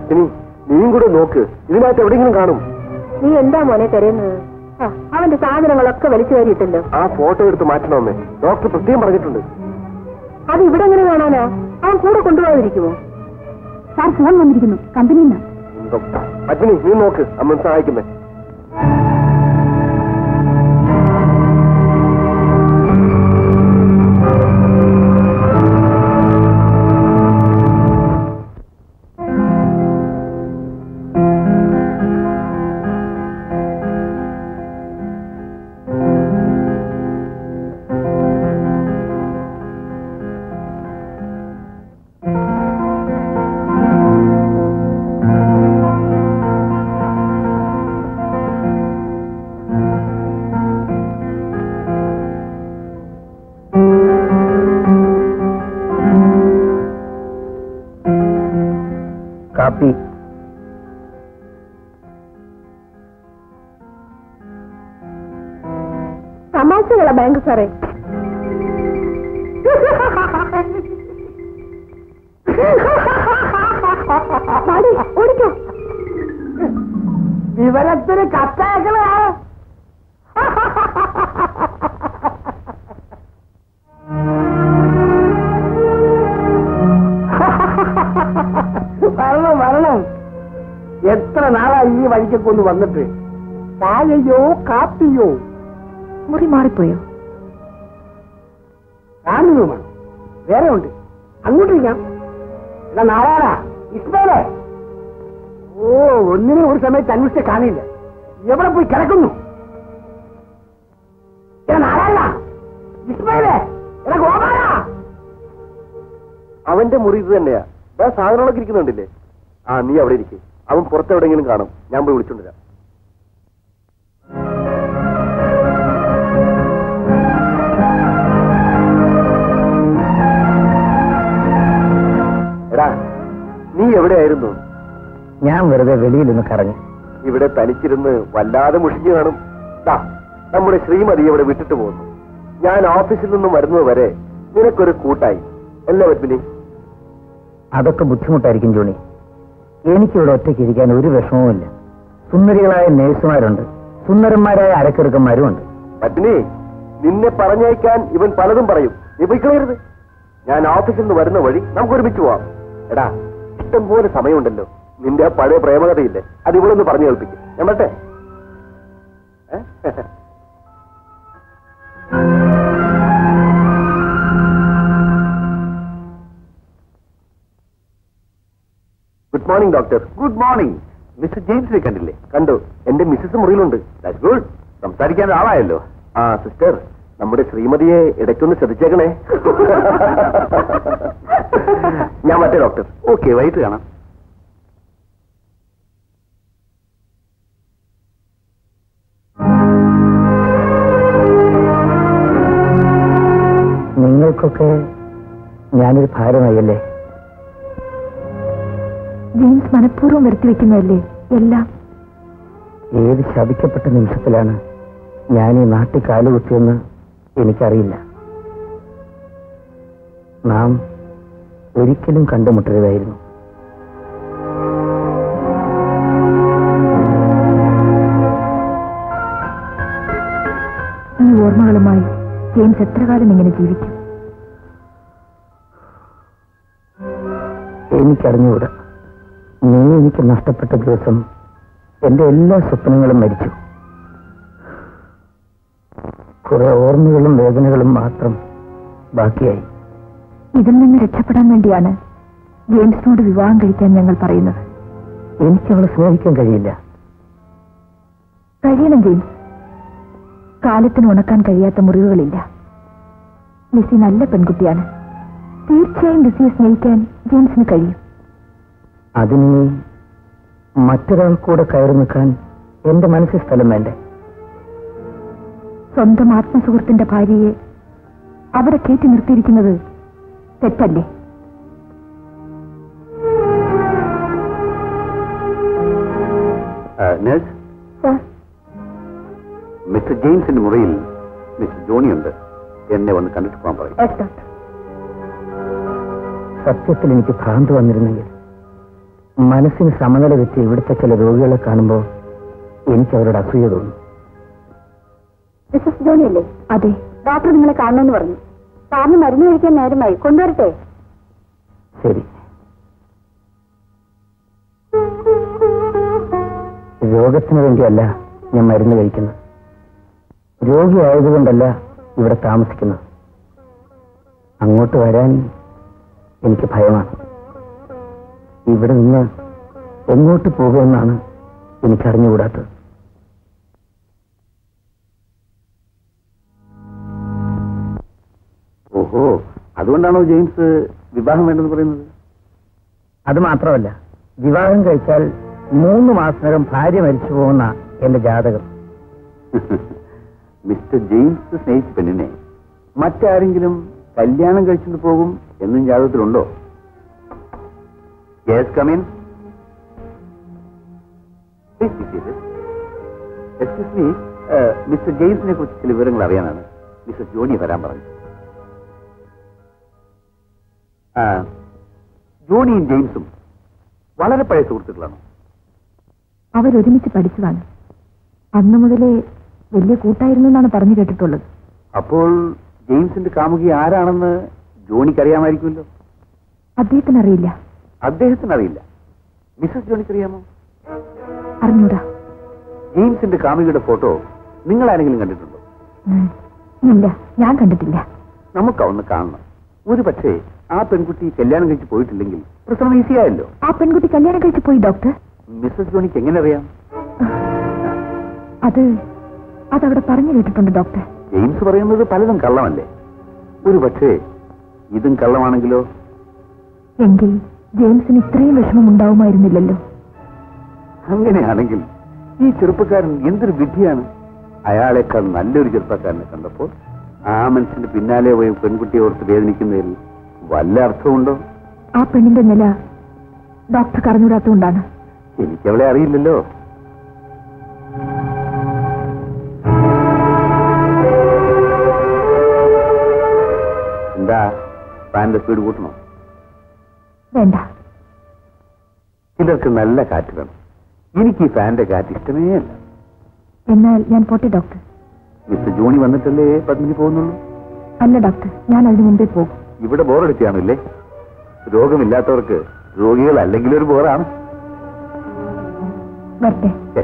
അച്ഛനി നീയും കൂടെ നോക്ക് ഇതിനകത്ത് എവിടെയെങ്കിലും കാണും നീ എന്താ മോനെ തരുന്നത് ആ, അവന്റെ സാധനങ്ങളൊക്കെ വലിച്ചു കയറിയിട്ടല്ലോ ആ ഫോട്ടോ എടുത്ത് മാറ്റണമെന്ന് ഡോക്ടർ പ്രത്യേകം പറഞ്ഞിട്ടുണ്ട് അത് ഇവിടെ എങ്ങനെ കാണാനാ അവൻ കൂടെ കൊണ്ടുപോകാതിരിക്കുമോ സാർ ഫോൺ വന്നിരിക്കുന്നു കമ്പനിയിൽ നിന്ന് അച്ഛനി നീ നോക്ക് അമ്മ സഹായിക്കുന്നേ കാപ്പി തമാശകളാ ബാങ്ക് സാറേ പാടി, ഓടിക്കോ വിവരത്തിന് കത്തയക്കണേ വരണം വരണം എത്ര നാളായി ഈ വഴിക്കൊക്കെ ഒന്ന് വന്നിട്ട് ചായയോ കാപ്പിയോ മുറി മാറിപ്പോയോ കാണുന്നുമാണ് വേറെ ഉണ്ട് അങ്ങോട്ടിരിക്കാം എന്നാ നാരായണ ഇസ്മേലേ ഓ ഒന്നിനും ഒരു സമയത്ത് അന്വേഷിച്ച് കാണില്ല എവിടെ പോയി കിടക്കുന്നു എടാ നാരായണ ഇസ്മേലേ എടാ ഗോപാല അവന്റെ മുറി ഇത് തന്നെയാ ദാ സാധനങ്ങളൊക്കെ ഇരിക്കുന്നുണ്ടില്ലേ ആ നീ അവിടെ ഇരിക്കെ അവൻ പുറത്തെവിടെയെങ്കിലും കാണും ഞാൻ പോയി വിളിച്ചോണ്ടിരാം എടാ നീ എവിടെയായിരുന്നു ഞാൻ വെറുതെ വെളിയിലൊന്ന് കറങ്ങി ഇവിടെ തനിച്ചിരുന്ന് വല്ലാതെ മുഷിഞ്ഞു കാണും ദാ നമ്മുടെ ശ്രീമതി ഇവിടെ വിട്ടിട്ട് പോകുന്നു ഞാൻ ഓഫീസിൽ നിന്നും വരുന്നത് വരെ നിനക്കൊരു കൂട്ടായി അല്ലേ പത്മിനി അതൊക്കെ ബുദ്ധിമുട്ടായിരിക്കും ജോണി എനിക്കിവിടെ ഒറ്റയ്ക്ക് ഇരിക്കാൻ ഒരു വിഷമവുമില്ല സുന്ദരികളായ നേഴ്സുമാരുണ്ട് സുന്ദരന്മാരായ അരക്കെറുക്കന്മാരും ഉണ്ട് പത്മിനി നിന്നെ പറഞ്ഞയക്കാൻ ഇവൻ പലതും പറയും നീ പോയിക്കളയരുത് ഞാൻ ഓഫീസിൽ നിന്ന് വരുന്ന വഴി നമുക്ക് ഒരുമിച്ച് പോവാം എടാ ഇഷ്ടം പോലെ സമയമുണ്ടല്ലോ നിന്റെ ആ പഴയ പ്രേമകഥയില്ലേ അത് ഇവളൊന്ന് പറഞ്ഞു കേൾപ്പിക്കും ഞാൻ പറ്റേ good morning doctor good morning mister ജെയിംസിനെ കണ്ടില്ലേ കണ്ടു എന്റെ മിസ്സസ് മുറിയിലുണ്ട് ഗുഡ് സംസാരിക്കാൻ ആളായല്ലോ ആ സിസ്റ്റർ നമ്മുടെ ശ്രീമതിയെ ഇടയ്ക്കൊന്ന് ശ്രദ്ധിച്ചേക്കണേ ഞാൻ മറ്റേ ഡോക്ടർ ഓക്കെ വൈകിട്ട് കാണാം നിങ്ങൾക്കൊക്കെ ഞാനൊരു ഭാരമായല്ലേ ജെയിംസ് മനഃപൂർവ്വം വരുത്തി വെക്കുന്നതല്ലേ എല്ലാം ഏത് ശപിക്കപ്പെട്ട നിമിഷത്തിലാണ് ഞാൻ ഈ നാട്ടിൽ കാലുകുത്തിയെന്ന് എനിക്കറിയില്ല നാം ഒരിക്കലും കണ്ടുമുട്ടരുതായിരുന്നു ഈ ഓർമ്മകളുമായി ജെയിംസ് എത്ര കാലം ഇങ്ങനെ ജീവിക്കും എനിക്കറിഞ്ഞുകൂടാ നീ എനിക്ക് നഷ്ടപ്പെട്ട ദിവസം എന്റെ എല്ലാ സ്വപ്നങ്ങളും മരിച്ചു കുറെ ഓർമ്മകളും വേദനകളും മാത്രം ബാക്കിയായി ഇതിൽ നിന്ന് രക്ഷപ്പെടാൻ വേണ്ടിയാണ് ജെയിംസിനോട് വിവാഹം കഴിക്കാൻ ഞങ്ങൾ പറയുന്നത് എനിക്ക് അവളെ സ്നേഹിക്കാൻ കഴിയില്ല കഴിയണം ജെയിംസ് കാലത്തിന് ഉണക്കാൻ കഴിയാത്ത മുറിവുകളില്ല ലിസി നല്ല പെൺകുട്ടിയാണ് തീർച്ചയായും ലിസിയെ സ്നേഹിക്കാൻ ജെയിംസിന് കഴിയും അതിന് നീ മറ്റൊരാൾ കൂടെ കയറി നിൽക്കാൻ എന്റെ മനസ്സിൽ സ്ഥലം വേണ്ടേ സ്വന്തം ആത്മസുഹൃത്തിന്റെ ഭാര്യയെ അവിടെ കയറ്റി നിർത്തിയിരിക്കുന്നത് തെറ്റല്ലേ നഴ്സ് മിസ്റ്റർ ജെയിംസിന്റെ മുറിയിൽ മിസ്റ്റർ ജോണി ഉണ്ട് എന്നെ വന്ന് കണ്ടിട്ട് പോകാൻ പറയും യെസ് ഡോക്ടർ സത്യത്തിൽ എനിക്ക് ഭ്രാന്ത് വന്നിരുന്നെങ്കിൽ മനസ്സിന് സമനില വെച്ച് ഇവിടുത്തെ ചില രോഗികളെ കാണുമ്പോൾ എനിക്ക് അവരോട് അസൂയ തോന്നും മിസ്സസ് ജോണി അല്ലേ അതെ ഡോക്ടർ നിങ്ങളെ കാണണമെന്ന് പറഞ്ഞു സാറിന് മരുന്ന് കഴിക്കാൻ നേരമായി കൊണ്ടുവരട്ടെ ശരി രോഗത്തിന് വേണ്ടിയല്ല ഞാൻ മരുന്ന് കഴിക്കുന്നത് രോഗിയായതുകൊണ്ടല്ല ഇവിടെ താമസിക്കുന്നത് അങ്ങോട്ട് വരാൻ എനിക്ക് ഭയമാണ് ഇവിടെ നിന്ന് എങ്ങോട്ട് പോകുമെന്നാണ് എനിക്കറിഞ്ഞുകൂടാത്തത് ഓഹോ അതുകൊണ്ടാണോ ജെയിംസ് വിവാഹം വേണ്ടെന്ന് പറയുന്നത് അത് മാത്രമല്ല വിവാഹം കഴിച്ചാൽ മൂന്ന് മാസത്തിനകം ഭാര്യ മരിച്ചു പോകുന്ന എന്റെ ജാതകം മിസ്റ്റർ ജെയിംസ് സ്നേഹിച്ച പെണ്ണിനെ മറ്റാരെങ്കിലും കല്യാണം കഴിച്ചിട്ട് പോകും എന്നും ജാതകത്തിലുണ്ടോ yes come in excuse me mister ജെയിംസിനെ കുറിച്ച് ചില വിവരങ്ങൾ അറിയാനാണ് മിസ്റ്റർ ജോണി വരാൻ പറഞ്ഞു ആ, ജോണിയും ജെയിംസും വളരെ പഴയ സുഹൃത്തുക്കളാണ് അവരൊരുമിച്ച് പഠിച്ചതാണ് അന്നു മുതലേ വലിയ കൂട്ടായിരുന്നു എന്നാണ് പറഞ്ഞു കേട്ടിട്ടുള്ളത് അപ്പോൾ ജെയിംസിന്റെ കാമുകി ആരാണെന്ന് ജോണിക്ക് അറിയാമായിരിക്കുമല്ലോ അദ്ദേഹത്തിന് അറിയില്ല അദ്ദേഹത്തിന് അറിയില്ല മിസ്സസ് ജോണിക്ക് അറിയാമോ അറിഞ്ഞൂടാ ജെയിംസിന്റെ കാമുകിയുടെ ഫോട്ടോ നിങ്ങൾ ആരെങ്കിലും കണ്ടിട്ടുണ്ടോ ഉം. ഇല്ല ഞാൻ കണ്ടിട്ടില്ല നമുക്ക് ഒന്ന് കാണണം ഒരു പക്ഷേ ആ പെൺകുട്ടി കല്യാണം കഴിച്ച് പോയിട്ടില്ലെങ്കിൽ പ്രശ്നം ഈസി ആയല്ലോ ആ പെൺകുട്ടി കല്യാണം കഴിച്ചു പോയി ഡോക്ടർ മിസ്സസ് ജോണിക്ക് എങ്ങനെ അറിയാം അത് അതവിടെ പറഞ്ഞു കേട്ടിട്ടുണ്ട് ഡോക്ടർ ജെയിംസ് പറയുന്നത് പലതും കള്ളമല്ലേ ഒരു പക്ഷേ ഇതും കള്ളമാണെങ്കിലോ എങ്കിൽ ജെയിംസിന് ഇത്രയും വിഷമം ഉണ്ടാവുമായിരുന്നില്ലല്ലോ അങ്ങനെയാണെങ്കിൽ ഈ ചെറുപ്പക്കാരൻ എന്തൊരു വിധിയാണ് അയാളെക്കാൾ നല്ലൊരു ചെറുപ്പക്കാരനെ കണ്ടപ്പോൾ ആ മനുഷ്യന്റെ പിന്നാലെ പോയി പെൺകുട്ടിയെ ഓർത്ത് വേദനിക്കുന്നതിൽ വല്ല അർത്ഥമുണ്ടോ ആ പെണ്ണിന്റെ നില ഡോക്ടർക്ക് അറിഞ്ഞൂടാത്തതുകൊണ്ടാണ് എനിക്കവളെ അറിയില്ലല്ലോ എന്താ ഫാനിന്റെ സ്പീഡ് കൂട്ടണോ വേണ്ട ചിലർക്ക് നല്ല കാറ്റ് വേണം എനിക്ക് ഈ ഫാനിന്റെ കാറ്റ് ഇഷ്ടമേ അല്ല എന്നാൽ ഞാൻ പോട്ടെ ഡോക്ടർ മിസ്റ്റർ ജോണി വന്നിട്ടല്ലേ പത്മിനി പോകുന്നുള്ളൂ അല്ല ഡോക്ടർ ഞാൻ അതിനു മുമ്പേ പോകും ഇവിടെ ബോറടിച്ചാണില്ലേ രോഗമില്ലാത്തവർക്ക് രോഗികൾ അല്ലെങ്കിൽ ഒരു ബോറാണ് വരട്ടെ ശരി.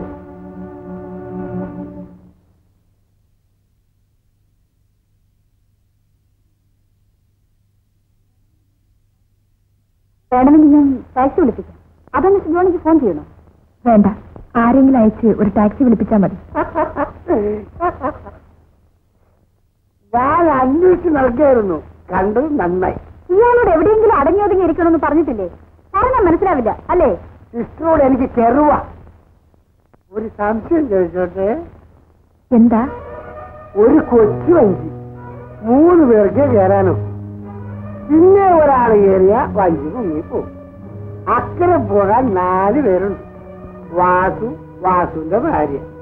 വേണമെങ്കിൽ ഞാൻ ടാക്സി വിളിപ്പിക്കാം അതോ മിസ് ജോണിക്ക് ഫോൺ ചെയ്യണോ വേണ്ട ആരെങ്കിലും അയച്ച് ഒരു ടാക്സി വിളിപ്പിച്ചാൽ മതി ഞാൻ അന്വേഷിച്ച് നടക്കുകയായിരുന്നു കണ്ടത് നന്നായി ഇയാളോട് എവിടെയെങ്കിലും അടങ്ങി ഒതുങ്ങി ഇരിക്കണമെന്ന് പറഞ്ഞിട്ടില്ലേ പറഞ്ഞാൽ മനസ്സിലാവില്ല അല്ലേ സിസ്റ്ററോട് എനിക്ക് കെറുവ ഒരു സംശയം ചോദിച്ചോട്ടെ എന്താ ഒരു കൊച്ചു വഞ്ചി മൂന്ന് പേർക്ക് കയറാനോ പിന്നെ ഒരാൾ കയറിയ വഞ്ചി മുങ്ങിപ്പോവും അക്കരെ പോകാൻ നാല് പേരുണ്ട് വാസു വാസുവിന്റെ ഭാര്യ